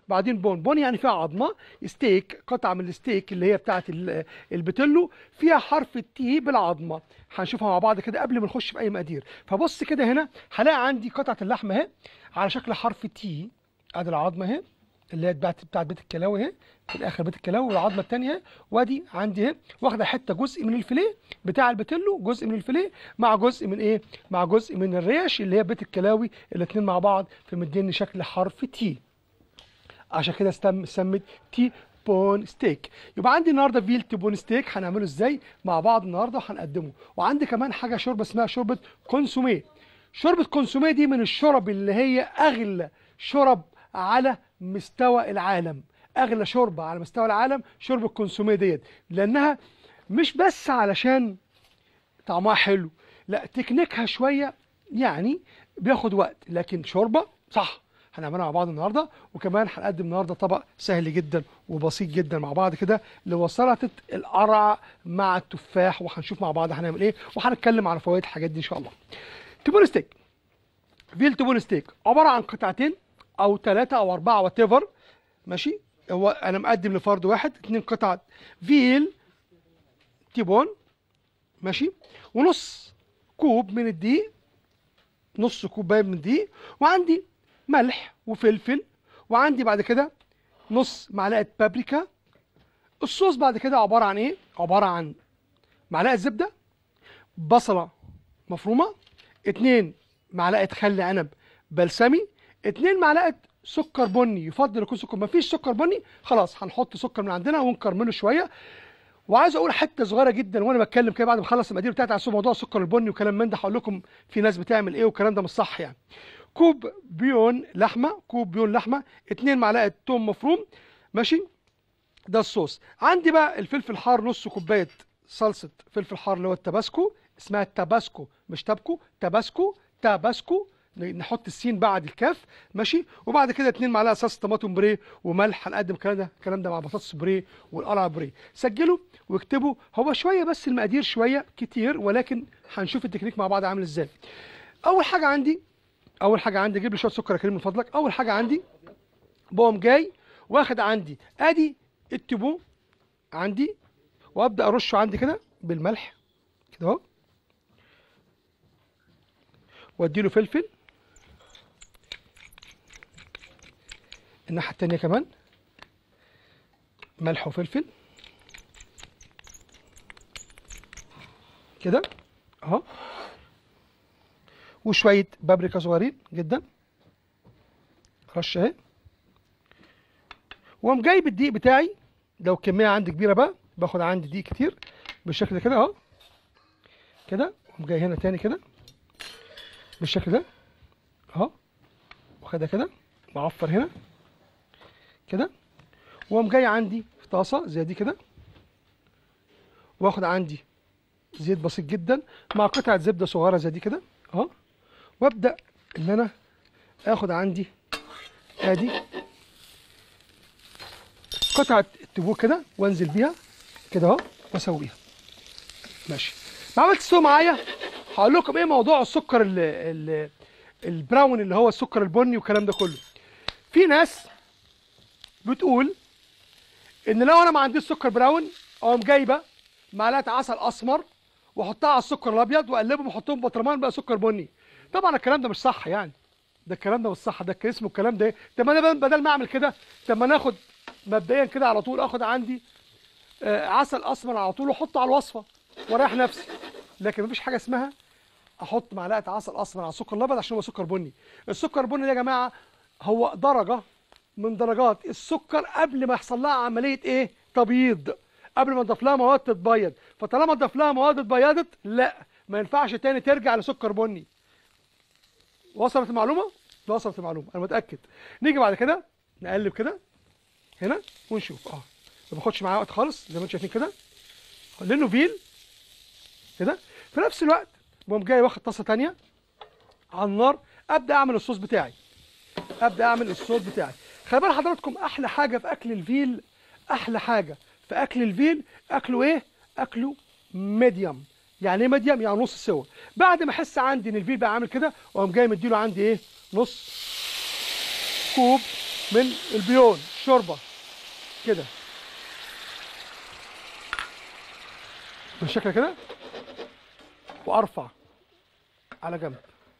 بعدين بون بون يعني فيها عظمه ستيك قطعه من الستيك اللي هي بتاعه ال- البتلو فيها حرف التي بالعظمه هنشوفها مع بعض كده قبل ما نخش في اي مقادير فبص كده هنا هلاقي عندي قطعه اللحمه اهي على شكل حرف تي ادي العظمه اهي اللي هي بتاعت بتاعت بيت الكلاوي اهي في الاخر بيت الكلاوي والعظمه الثانيه اهي وادي عندي اهي واخده حته جزء من الفيليه بتاع البتلو جزء من الفيليه مع جزء من ايه مع جزء من الريش اللي هي بيت الكلاوي الاثنين مع بعض فمديني شكل حرف تي عشان كده استم سمت تي بون ستيك يبقى عندي النهارده فيل تي بون ستيك هنعمله ازاي مع بعض النهارده وهنقدمه وعندي كمان حاجه شوربه اسمها شوربه كونسوميه شوربه كونسوميه دي من الشرب اللي هي اغلى شرب على مستوى العالم اغلى شوربه على مستوى العالم شوربه كونسوميه ديت لانها مش بس علشان طعمها حلو لا تكنيكها شويه يعني بياخد وقت لكن شوربه صح هنعملها مع بعض النهارده وكمان هنقدم النهارده طبق سهل جدا وبسيط جدا مع بعض كده لوسلطه القرع مع التفاح وهنشوف مع بعض هنعمل ايه وهنتكلم على فوائد الحاجات دي ان شاء الله. تيبون ستيك فيل تيبون ستيك عباره عن قطعتين او ثلاثه او اربعه وات ايفر ماشي هو انا مقدم لفرد واحد اتنين قطع فيل تيبون ماشي ونص كوب من الدقيق نص كوبايه من الدقيق وعندي ملح وفلفل وعندي بعد كده نص معلقه بابريكا الصوص بعد كده عباره عن ايه عباره عن معلقه زبده بصله مفرومه اتنين معلقه خل عنب بلسمي اتنين معلقه سكر بني يفضل يكون سكر ما فيش سكر بني خلاص هنحط سكر من عندنا ونكرمله شويه وعايز اقول حته صغيره جدا وانا بتكلم كده بعد ما اخلص المقادير بتاعتي على موضوع السكر البني وكلام من ده هقول لكم في ناس بتعمل ايه والكلام ده مش صح يعني كوب بيون لحمه كوب بيون لحمه اتنين معلقه توم مفروم ماشي ده الصوص عندي بقى الفلفل حار نص كوبايه صلصه فلفل حار اللي هو التباسكو اسمها التباسكو مش تابكو تباسكو تباسكو نحط السين بعد الكاف ماشي وبعد كده اتنين معلقه صلصه طماطم بريه وملح هنقدم الكلام ده الكلام ده مع بطاطس بريه والقرع بريه سجلوا واكتبوا هو شويه بس المقادير شويه كتير ولكن هنشوف التكنيك مع بعض عامل ازاي اول حاجه عندي اول حاجه عندي جيب لي شويه سكر يا كريم من فضلك اول حاجه عندي بقوم جاي واخد عندي ادي التبو عندي وابدا ارشه عندي كده بالملح كده اهو واديله فلفل الناحيه التانيه كمان ملح وفلفل كده اهو وشويه بابريكا صغيرين جدا رشه اهي واقوم جايب الدقيق بتاعي لو الكميه عندي كبيره بقى باخد عندي دقيق كتير بالشكل ده كده اهو كده واقوم جاي هنا تاني كده بالشكل ده اهو واخدها كده بعفر هنا كده واقوم جاي عندي في طاسه زي دي كده واخد عندي زيت بسيط جدا مع قطعه زبده صغيره زي دي كده اهو وابدا ان انا اخد عندي ادي قطعه التبوك كده وانزل بيها كده اهو واسويها ماشي ما عملت سوا معايا هقول لكم ايه موضوع السكر ال ال البراون اللي هو السكر البني والكلام ده كله في ناس بتقول ان لو انا ما عنديش سكر براون اقوم جايبه معلقه عسل اسمر واحطها على السكر الابيض واقلبهم واحطهم في برطمان بقى سكر بني طبعا الكلام ده مش صح يعني ده الكلام ده مش صح ده اسمه الكلام ده ايه طب ما انا بدل ما اعمل كده طب ما ناخد مبدئيا كده على طول اخد عندي آه عسل اسمر على طول واحطه على الوصفه واريح نفسي لكن مفيش حاجه اسمها احط معلقه عسل اسمر على السكر الابيض عشان هو سكر بني السكر البني ده يا جماعه هو درجه من درجات السكر قبل ما يحصل لها عمليه ايه تبييض قبل ما نضيف لها مواد تتبيض فطالما نضيف لها مواد اتبيضت لا ما ينفعش تاني ترجع لسكر بني وصلت المعلومه وصلت المعلومه انا متاكد نيجي بعد كده نقلب كده هنا ونشوف اه ما باخدش معاه وقت خالص زي ما انتم شايفين كده لانه فيل كده في نفس الوقت بقوم جاي واخد طاسه تانية على النار ابدا اعمل الصوص بتاعي ابدا اعمل الصوص بتاعي خلي بال حضراتكم احلى حاجه في اكل الفيل احلى حاجه في اكل الفيل اكله ايه اكله ميديوم يعني ايه ميديوم يعني نص سوا بعد ما احس عندي ان الفيل بقى عامل كده واقوم جاي مديله عندي ايه نص كوب من البيون شوربه كده بالشكل كده وارفع على جنب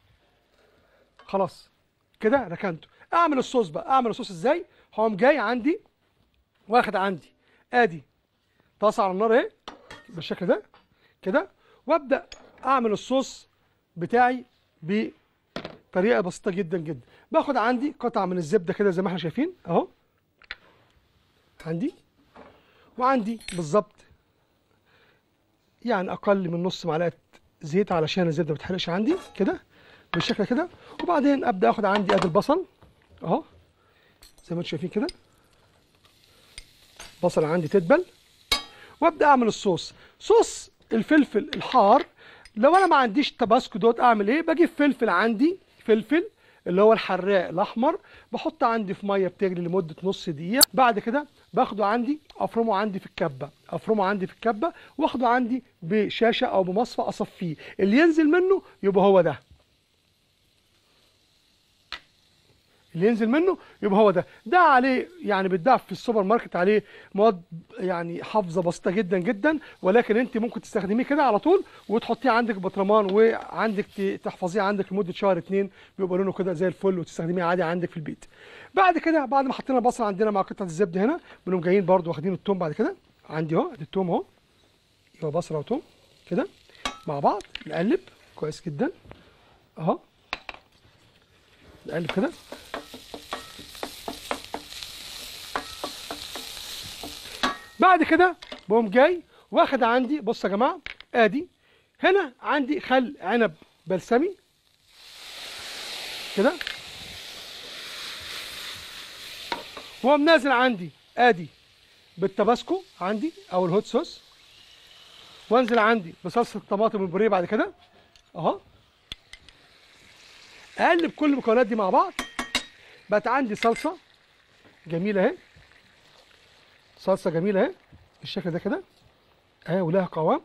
خلاص كده ركنته اعمل الصوص بقى اعمل الصوص ازاي هقوم جاي عندي واخد عندي ادي طاسه على النار اهي بالشكل ده كده وابدا اعمل الصوص بتاعي بطريقه بسيطه جدا جدا باخد عندي قطعه من الزبده كده زي ما احنا شايفين اهو عندي وعندي بالظبط يعني اقل من نص معلقه زيت علشان الزبده ما تتحرقش عندي كده بالشكل كده وبعدين ابدا اخد عندي ادي البصل اهو زي ما انتم شايفين كده بصل عندي تدبل وابدا اعمل الصوص صوص الفلفل الحار لو انا ما عنديش تباسكو دوت اعمل ايه بجيب فلفل عندي فلفل اللي هو الحراق الاحمر بحطه عندي في ميه بتغلي لمده نص دقيقه بعد كده باخده عندي افرمه عندي في الكبه افرمه عندي في الكبه واخده عندي بشاشه او بمصفى اصفيه اللي ينزل منه يبقى هو ده اللي ينزل منه يبقى هو ده ده عليه يعني بيتباع في السوبر ماركت عليه مواد يعني حافظه بسيطه جدا جدا ولكن انت ممكن تستخدميه كده على طول وتحطيه عندك بطرمان وعندك ت- تحفظيه عندك لمده شهر اتنين بيبقى لونه كده زي الفل وتستخدميه عادي عندك في البيت بعد كده بعد ما حطينا البصل عندنا مع قطعه الزبده هنا بنقوم جايين برده واخدين التوم بعد كده عندي اهو ادي التوم اهو يبقى بصل وتوم كده مع بعض نقلب كويس جدا اهو نقلب كده بعد كده بقوم جاي واخد عندي بص يا جماعه ادي هنا عندي خل عنب بلسمي كده واقوم نازل عندي ادي بالتباسكو عندي او الهوت صوص وانزل عندي بصلصه الطماطم والبوريه بعد كده اهو اقلب كل المكونات دي مع بعض بقت عندي صلصه جميله اهي صلصه جميله اهي بالشكل ده كده اهي ولها قوام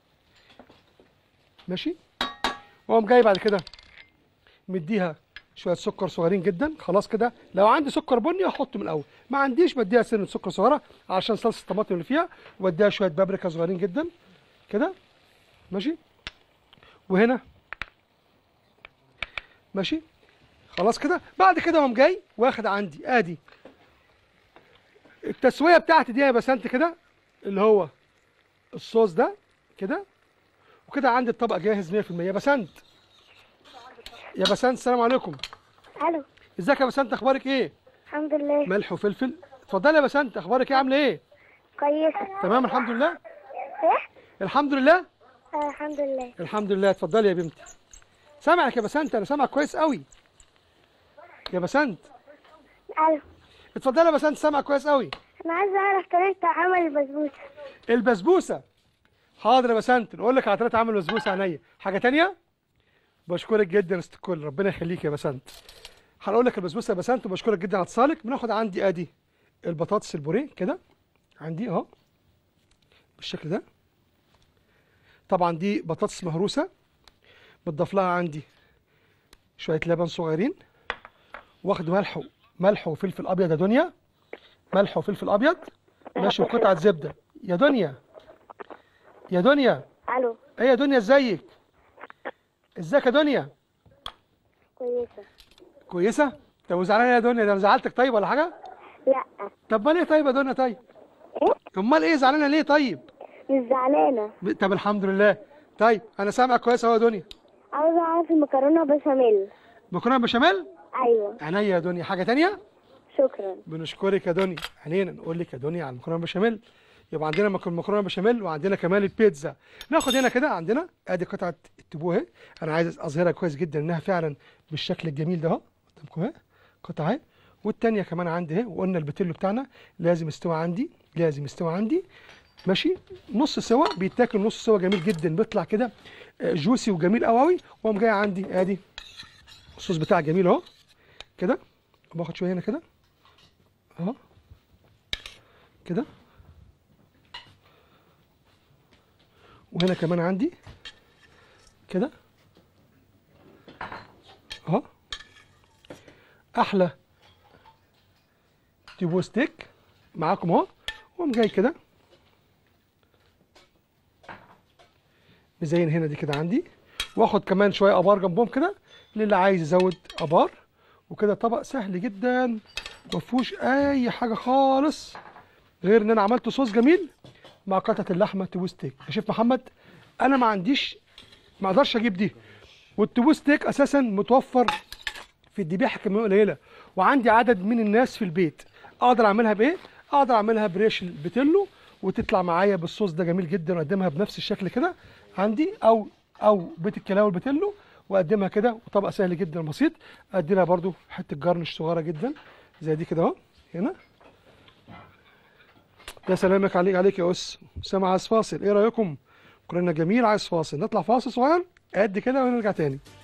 ماشي واقوم جاي بعد كده مديها شويه سكر صغيرين جدا خلاص كده لو عندي سكر بني احطه من الاول ما عنديش بديها سنه سكر صغيره عشان صلصه الطماطم اللي فيها واديها شويه بابريكا صغيرين جدا كده ماشي وهنا ماشي خلاص كده بعد كده اقوم جاي واخد عندي ادي التسويه بتاعتي دي يا بسنت كده اللي هو الصوص ده كده وكده عندي الطبق جاهز 100% يا بسنت يا بسنت السلام عليكم الو ازيك يا بسنت اخبارك ايه الحمد لله ملح وفلفل اتفضلي يا بسنت اخبارك ايه عامله ايه كويسه تمام الحمد لله ايه الحمد لله آه الحمد لله الحمد لله اتفضلي يا بنتي سامعك يا بسنت انا سامعك كويس قوي يا بسنت الو اتفضلي يا بسنت سامعك كويس قوي انا عايزه اعرف طريقه عمل البسبوسه البسبوسه حاضر يا بسنت نقول لك على طريقه عمل البسبوسه عينيا حاجه تانية بشكرك جدا يا ست الكل ربنا يخليك يا بسنت هنقول لك البسبوسه يا بسنت وبشكرك جدا على اتصالك بناخد عندي ادي البطاطس البوريه كده عندي اهو بالشكل ده طبعا دي بطاطس مهروسه بتضاف لها عندي شويه لبن صغيرين واخد ملح و- ملح وفلفل ابيض يا دنيا ملح وفلفل ابيض ماشي وقطعه زبده يا دنيا يا دنيا الو ايه يا دنيا ازيك ازيك يا دنيا كويسه كويسه طب وزعلانه يا دنيا ده انا زعلتك طيب ولا حاجه لا طب ما ليه طيب يا دنيا طيب ايه امال ايه زعلانه ليه طيب مش زعلانه ب- طب الحمد لله طيب انا سامعك كويس اهو يا دنيا عاوزه اعرف المكرونه بشاميل مكرونه بشاميل ايوه عينيا يا دنيا حاجه تانية شكرا بنشكرك يا دنيا علينا نقول لك يا دنيا على المكرونه بشاميل يبقى عندنا مك- مكرونه بشاميل وعندنا كمان البيتزا ناخد هنا كده عندنا ادي قطعه التبوه اهي انا عايز اظهرها كويس جدا انها فعلا بالشكل الجميل ده اهو قدامكم اهي قطعه اهي والتانية كمان عندي اهي وقلنا البتلو بتاعنا لازم يستوي عندي لازم يستوي عندي ماشي نص سوا بيتاكل نص سوا جميل جدا بيطلع كده آه، جوسي وجميل قوي قوي واقوم جاي عندي ادي الصوص بتاعي جميل اهو كده باخد شويه هنا كده اهو كده وهنا كمان عندي كده اهو احلى تيبو ستيك معاكم اهو واقوم جاي كده مزين هنا دي كده عندي واخد كمان شويه ابار جنبهم كده للي عايز يزود ابار وكده طبق سهل جدا ما فيهوش اي حاجه خالص غير ان انا عملت صوص جميل مع قطعه اللحمه تيبو ستيك يا شيف محمد انا ما عنديش ما اقدرش اجيب دي والتيبو ستيك اساسا متوفر في الذبيحه كميه قليله وعندي عدد من الناس في البيت اقدر اعملها بايه اقدر اعملها بريش البتلو وتطلع معايا بالصوص ده جميل جدا واقدمها بنفس الشكل كده عندي او او بيت الكلاوي البتلو واقدمها كده وطبق سهل جدا بسيط ادي لها برده حته جرنش صغيره جدا زي دي كده اهو هنا يا سلامك عليك عليك يا اس سامع عايز فاصل ايه رايكم كلنا جميل عايز فاصل نطلع فاصل صغير قد كده ونرجع تاني